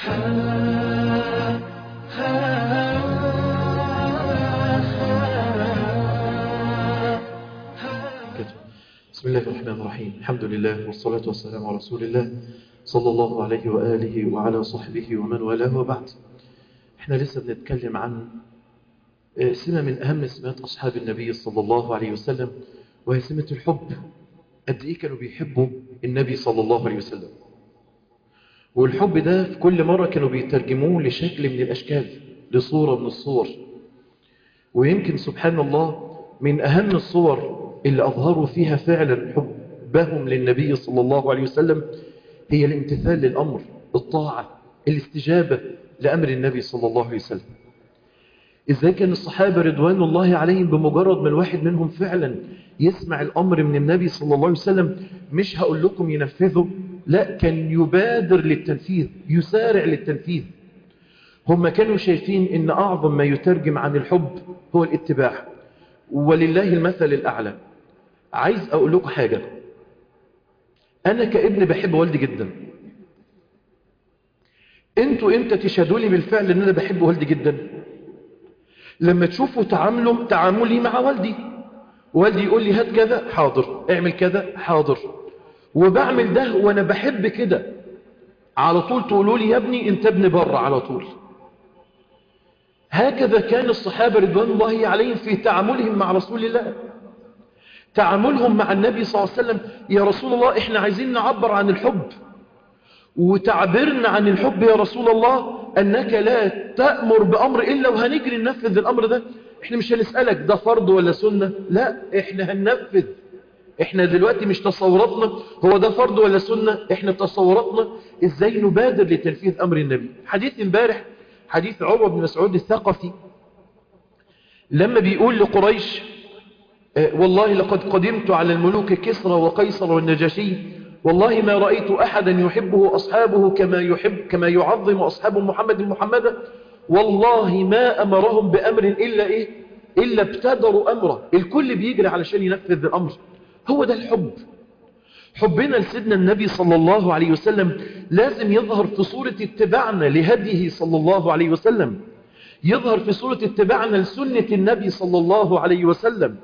بسم الله الرحمن الرحيم الحمد لله والصلاة والسلام على رسول الله صلى الله عليه وآله وعلى صحبه ومن والاه وبعد احنا لسه بنتكلم عن سمة من أهم سمات أصحاب النبي صلى الله عليه وسلم وهي سمة الحب قد إيه كانوا بيحبوا النبي صلى الله عليه وسلم والحب ده في كل مرة كانوا بيترجموه لشكل من الأشكال لصورة من الصور ويمكن سبحان الله من أهم الصور اللي أظهروا فيها فعلا حبهم للنبي صلى الله عليه وسلم هي الامتثال للأمر الطاعة الاستجابة لأمر النبي صلى الله عليه وسلم إزاي كان الصحابة رضوان الله عليهم بمجرد ما الواحد منهم فعلا يسمع الأمر من النبي صلى الله عليه وسلم مش هقول لكم ينفذوا لا كان يبادر للتنفيذ يسارع للتنفيذ هم كانوا شايفين ان أعظم ما يترجم عن الحب هو الاتباع ولله المثل الأعلى عايز أقول لكم حاجة أنا كابن بحب والدي جدا انتوا امتى تشهدوا لي بالفعل ان انا بحب والدي جدا لما تشوفوا تعامله تعاملي مع والدي والدي يقول لي هات كذا حاضر اعمل كذا حاضر وبعمل ده وانا بحب كده على طول تقولوا لي يا ابني انت ابن بره على طول هكذا كان الصحابة رضوان الله عليهم في تعاملهم مع رسول الله تعاملهم مع النبي صلى الله عليه وسلم يا رسول الله احنا عايزين نعبر عن الحب وتعبرنا عن الحب يا رسول الله أنك لا تأمر بأمر إلا وهنجري ننفذ الأمر ده احنا مش هنسألك ده فرض ولا سنة لا احنا هننفذ احنا دلوقتي مش تصوراتنا هو ده فرض ولا سنة احنا تصوراتنا ازاي نبادر لتنفيذ أمر النبي حديث امبارح حديث عروة بن مسعود الثقفي لما بيقول لقريش اه والله لقد قدمت على الملوك كسرى وقيصر والنجاشي والله ما رأيت أحدا يحبه أصحابه كما يحب كما يعظم أصحاب محمد محمدا والله ما أمرهم بأمر إلا إيه إلا ابتدروا أمره الكل بيجري علشان ينفذ الأمر هو ده الحب حبنا لسيدنا النبي صلى الله عليه وسلم لازم يظهر في صورة اتباعنا لهديه صلى الله عليه وسلم يظهر في صورة اتباعنا لسنة النبي صلى الله عليه وسلم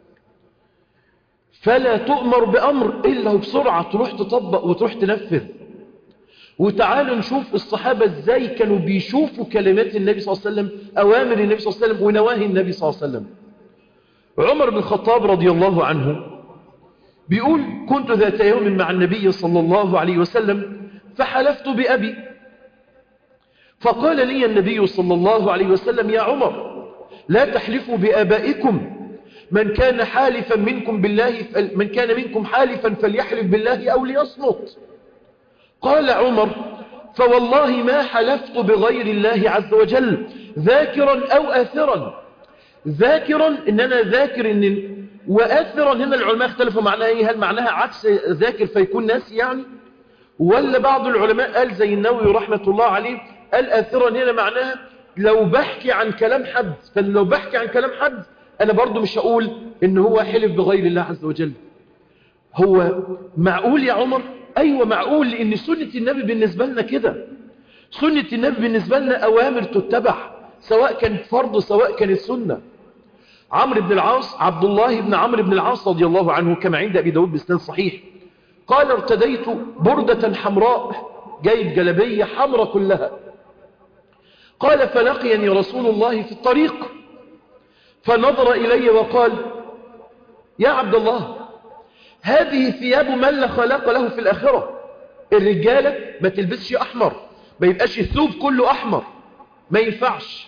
فلا تؤمر بأمر إلا بسرعة تروح تطبق وتروح تنفذ وتعالوا نشوف الصحابة ازاي كانوا بيشوفوا كلمات النبي صلى الله عليه وسلم أوامر النبي صلى الله عليه وسلم ونواهي النبي صلى الله عليه وسلم عمر بن الخطاب رضي الله عنه بيقول كنت ذات يوم مع النبي صلى الله عليه وسلم فحلفت بأبي فقال لي النبي صلى الله عليه وسلم يا عمر لا تحلفوا بآبائكم من كان حالفا منكم بالله من كان منكم حالفا فليحلف بالله أو ليصمت قال عمر فوالله ما حلفت بغير الله عز وجل ذاكرا أو آثرا ذاكرا إن أنا ذاكر إن وآثرا هنا العلماء اختلفوا معناها إيه هل معناها عكس ذاكر فيكون ناس يعني ولا بعض العلماء قال زي النووي رحمة الله عليه قال آثرا هنا معناها لو بحكي عن كلام حد فلو بحكي عن كلام حد أنا برضو مش هقول إن هو حلف بغير الله عز وجل هو معقول يا عمر أيوة معقول لأن سنة النبي بالنسبة لنا كده سنة النبي بالنسبة لنا أوامر تتبع سواء كانت فرض سواء كانت سنة عمرو بن العاص عبد الله بن عمرو بن العاص رضي الله عنه كما عند أبي داود بسنان صحيح قال ارتديت بردة حمراء جايب جلبية حمراء كلها قال فلقيني رسول الله في الطريق فنظر إلي وقال يا عبد الله هذه ثياب من لا خلاق له في الآخرة الرجالة ما تلبسش أحمر ما يبقاش الثوب كله أحمر ما ينفعش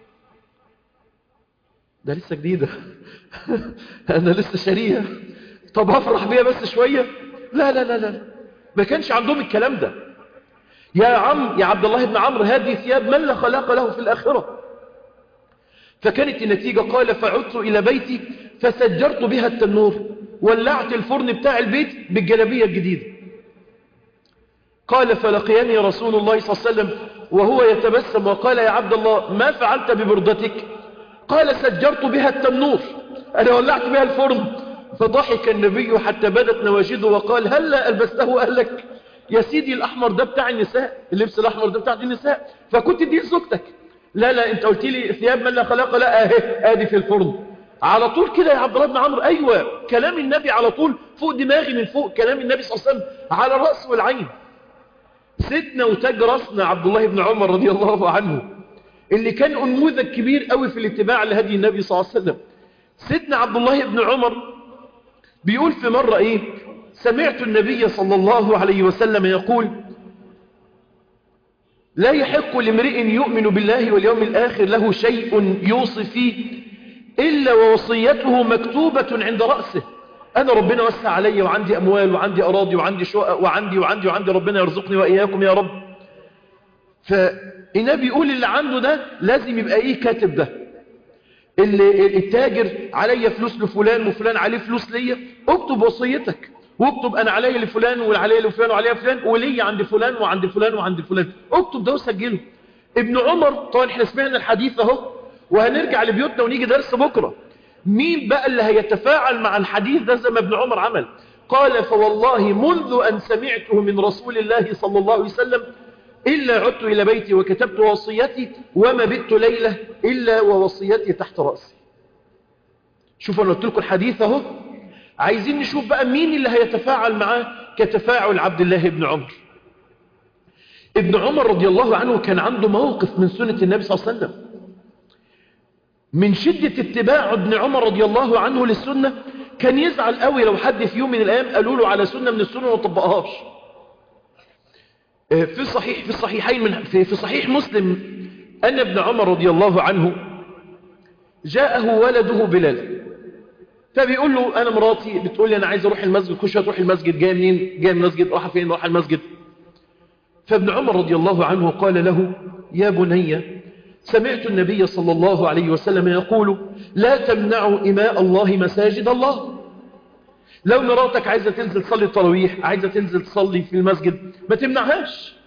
ده لسه جديدة أنا لسه شاريها طب أفرح بيها بس شوية لا لا لا لا ما كانش عندهم الكلام ده يا عم يا عبد الله بن عمرو هذه ثياب من لا خلاق له في الآخرة فكانت النتيجة قال فعدت إلى بيتي فسجرت بها التنور ولعت الفرن بتاع البيت بالجلبية الجديدة قال فلقيني رسول الله صلى الله عليه وسلم وهو يتبسم وقال يا عبد الله ما فعلت ببردتك قال سجرت بها التنور أنا ولعت بها الفرن فضحك النبي حتى بدت نواجده وقال هلا ألبسته أهلك يا سيدي الأحمر ده بتاع النساء اللبس الأحمر ده بتاع النساء فكنت دي لزوجتك لا لا انت قلت لي ثياب من لا خلاق لا اهي ادي في الفرن على طول كده يا عبد الله بن عمرو ايوه كلام النبي على طول فوق دماغي من فوق كلام النبي صلى الله عليه وسلم على الراس والعين سيدنا وتاج راسنا عبد الله بن عمر رضي الله عنه اللي كان انموذج كبير قوي في الاتباع لهدي النبي صلى الله عليه وسلم سيدنا عبد الله بن عمر بيقول في مرة ايه سمعت النبي صلى الله عليه وسلم يقول لا يحق لامرئ يؤمن بالله واليوم الآخر له شيء يوصي فيه إلا ووصيته مكتوبة عند رأسه أنا ربنا وسع علي وعندي أموال وعندي أراضي وعندي شقق وعندي وعندي وعندي ربنا يرزقني وإياكم يا رب فالنبي يقول اللي عنده ده لازم يبقى إيه كاتب ده اللي التاجر عليا فلوس لفلان وفلان عليه فلوس ليا اكتب وصيتك واكتب انا عليا لفلان وعليا لفلان وعليا فلان وليا عند فلان وعند فلان وعند فلان اكتب ده وسجله ابن عمر طبعا احنا سمعنا الحديث اهو وهنرجع لبيوتنا ونيجي درس بكره مين بقى اللي هيتفاعل مع الحديث ده زي ما ابن عمر عمل قال فوالله منذ ان سمعته من رسول الله صلى الله عليه وسلم إلا عدت إلى بيتي وكتبت وصيتي وما بت ليلة إلا ووصيتي تحت رأسي شوفوا أنا قلت لكم الحديث اهو عايزين نشوف بقى مين اللي هيتفاعل معاه كتفاعل عبد الله بن عمر ابن عمر رضي الله عنه كان عنده موقف من سنة النبي صلى الله عليه وسلم من شدة اتباع ابن عمر رضي الله عنه للسنة كان يزعل قوي لو حد في يوم من الأيام قالوا له على سنة من السنة وما طبقهاش في الصحيح في الصحيحين من في, في صحيح مسلم أن ابن عمر رضي الله عنه جاءه ولده بلال فبيقول له أنا مراتي بتقول لي أنا عايز أروح المسجد خش هتروح المسجد جاي منين جاي من المسجد راح فين راح المسجد فابن عمر رضي الله عنه قال له يا بني سمعت النبي صلى الله عليه وسلم يقول لا تمنعوا إماء الله مساجد الله لو مراتك عايزة تنزل تصلي التراويح عايزة تنزل تصلي في المسجد ما تمنعهاش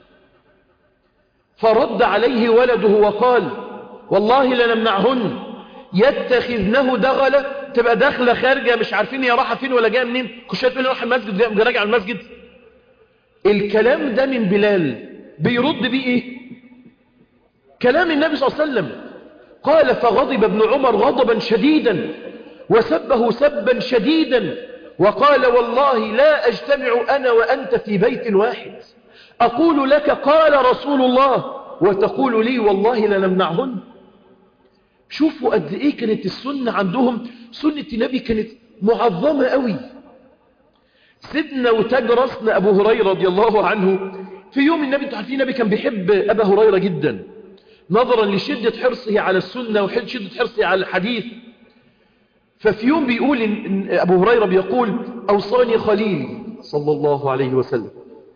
فرد عليه ولده وقال والله لنمنعهن يتخذنه دغلة تبقى داخلة خارجة مش عارفين هي راحة فين ولا جاية منين كشات تقول لي راح المسجد راجع المسجد الكلام ده من بلال بيرد بيه ايه كلام النبي صلى الله عليه وسلم قال فغضب ابن عمر غضبا شديدا وسبه سبا شديدا وقال والله لا أجتمع أنا وأنت في بيت واحد أقول لك قال رسول الله وتقول لي والله لنمنعهن شوفوا قد إيه كانت السنة عندهم سنة النبي كانت معظمة قوي سيدنا وتاج راسنا أبو هريرة رضي الله عنه في يوم النبي انتوا عارفين النبي كان بيحب أبا هريرة جدا نظرا لشدة حرصه على السنة وشدة حرصه على الحديث ففي يوم بيقول إن أبو هريرة بيقول أوصاني خليلي صلى الله عليه وسلم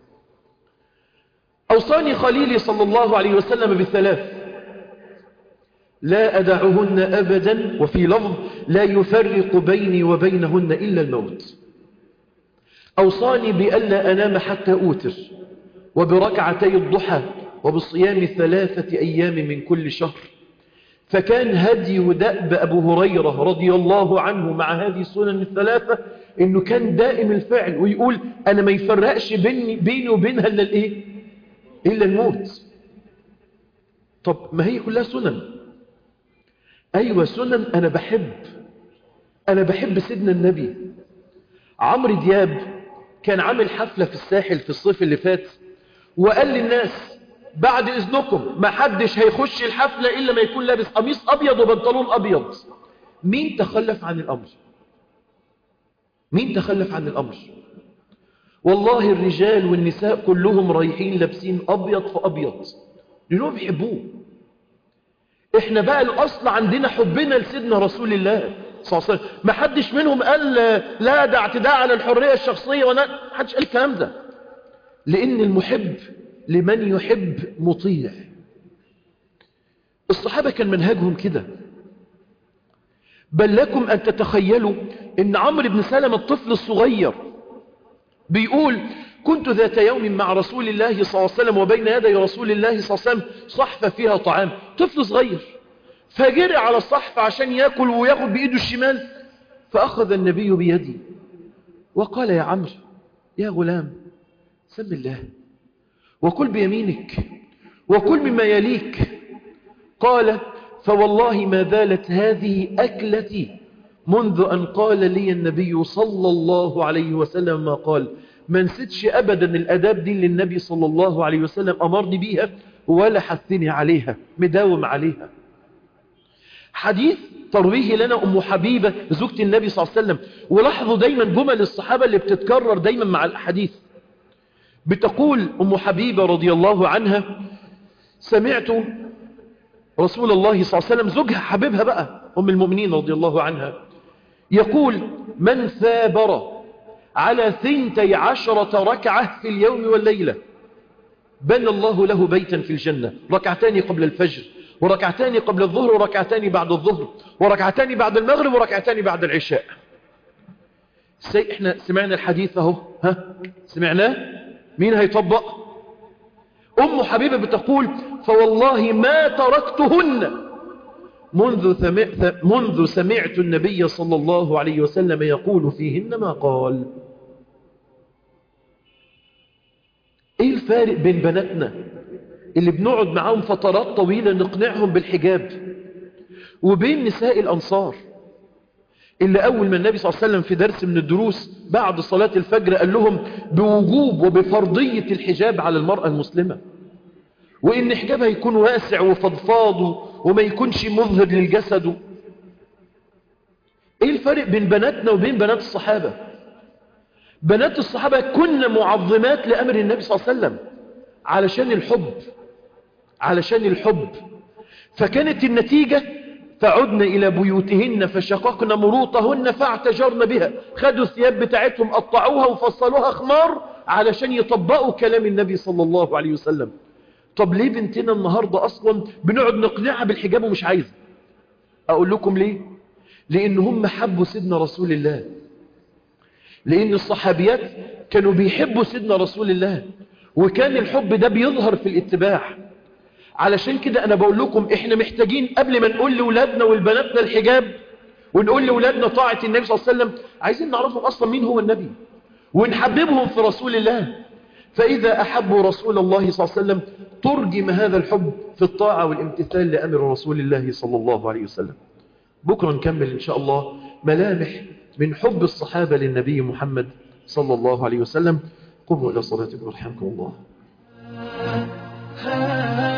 أوصاني خليلي صلى الله عليه وسلم بثلاث لا أدعهن أبدا وفي لفظ لا يفرق بيني وبينهن إلا الموت أوصاني بألا أنام حتى أوتر وبركعتي الضحى وبصيام ثلاثة أيام من كل شهر فكان هدي ودأب أبو هريرة رضي الله عنه مع هذه السنن الثلاثة إنه كان دائم الفعل ويقول أنا ما يفرقش بيني, بيني وبينها إلا الإيه؟ إلا الموت طب ما هي كلها سنن أيوة سنن أنا بحب أنا بحب سيدنا النبي عمرو دياب كان عامل حفلة في الساحل في الصيف اللي فات وقال للناس بعد إذنكم ما حدش هيخش الحفلة إلا ما يكون لابس قميص أبيض وبنطلون أبيض مين تخلف عن الأمر مين تخلف عن الأمر والله الرجال والنساء كلهم رايحين لابسين أبيض في أبيض لأنهم بيحبوه احنا بقى الأصل عندنا حبنا لسيدنا رسول الله صلى الله عليه وسلم ما حدش منهم قال لا ده اعتداء على الحرية الشخصية ولا حدش قال الكلام ده لأن المحب لمن يحب مطيع الصحابة كان منهجهم كده بل لكم أن تتخيلوا أن عمرو بن سلمة الطفل الصغير بيقول كنت ذات يوم مع رسول الله صلى الله عليه وسلم وبين يدي رسول الله صلى الله عليه وسلم صحفة فيها طعام طفل صغير فجري على الصحفة عشان يأكل وياخد بإيده الشمال فأخذ النبي بيدي وقال يا عمرو يا غلام سم الله وكل بيمينك وكل مما يليك قال فوالله ما زالت هذه أكلتي منذ أن قال لي النبي صلى الله عليه وسلم ما قال ما نسيتش أبدا الأداب دي اللي النبي صلى الله عليه وسلم أمرني بيها ولا حثني عليها مداوم عليها حديث ترويه لنا أم حبيبة زوجة النبي صلى الله عليه وسلم ولاحظوا دايما جمل الصحابة اللي بتتكرر دايما مع الحديث بتقول أم حبيبة رضي الله عنها سمعت رسول الله صلى الله عليه وسلم زوجها حبيبها بقى أم المؤمنين رضي الله عنها يقول من ثابر على ثنتي عشرة ركعة في اليوم والليلة بنى الله له بيتا في الجنة ركعتان قبل الفجر وركعتان قبل الظهر وركعتان بعد الظهر وركعتان بعد المغرب وركعتان بعد العشاء سي احنا سمعنا الحديث اهو ها سمعناه مين هيطبق ام حبيبه بتقول فوالله ما تركتهن منذ سمعت, منذ سمعت النبي صلى الله عليه وسلم يقول فيهن ما قال ايه الفارق بين بناتنا اللي بنقعد معاهم فترات طويلة نقنعهم بالحجاب وبين نساء الأنصار اللي أول ما النبي صلى الله عليه وسلم في درس من الدروس بعد صلاة الفجر قال لهم بوجوب وبفرضية الحجاب على المرأة المسلمة وإن حجابها يكون واسع وفضفاض وما يكونش مظهر للجسد إيه الفرق بين بناتنا وبين بنات الصحابة بنات الصحابة كن معظمات لأمر النبي صلى الله عليه وسلم علشان الحب علشان الحب فكانت النتيجة فعدنا إلى بيوتهن فشققن مروطهن فاعتجرن بها خدوا الثياب بتاعتهم قطعوها وفصلوها خمار علشان يطبقوا كلام النبي صلى الله عليه وسلم طب ليه بنتنا النهاردة أصلا بنقعد نقنعها بالحجاب ومش عايزة أقول لكم ليه لأن هم حبوا سيدنا رسول الله لأن الصحابيات كانوا بيحبوا سيدنا رسول الله وكان الحب ده بيظهر في الاتباع علشان كده أنا بقول لكم إحنا محتاجين قبل ما نقول لأولادنا ولبناتنا الحجاب ونقول لأولادنا طاعة النبي صلى الله عليه وسلم عايزين نعرفهم أصلا مين هو النبي ونحببهم في رسول الله فإذا أحبوا رسول الله صلى الله عليه وسلم ترجم هذا الحب في الطاعة والامتثال لأمر رسول الله صلى الله عليه وسلم بكرة نكمل إن شاء الله ملامح من حب الصحابة للنبي محمد صلى الله عليه وسلم قوموا إلى صلاتكم ورحمكم الله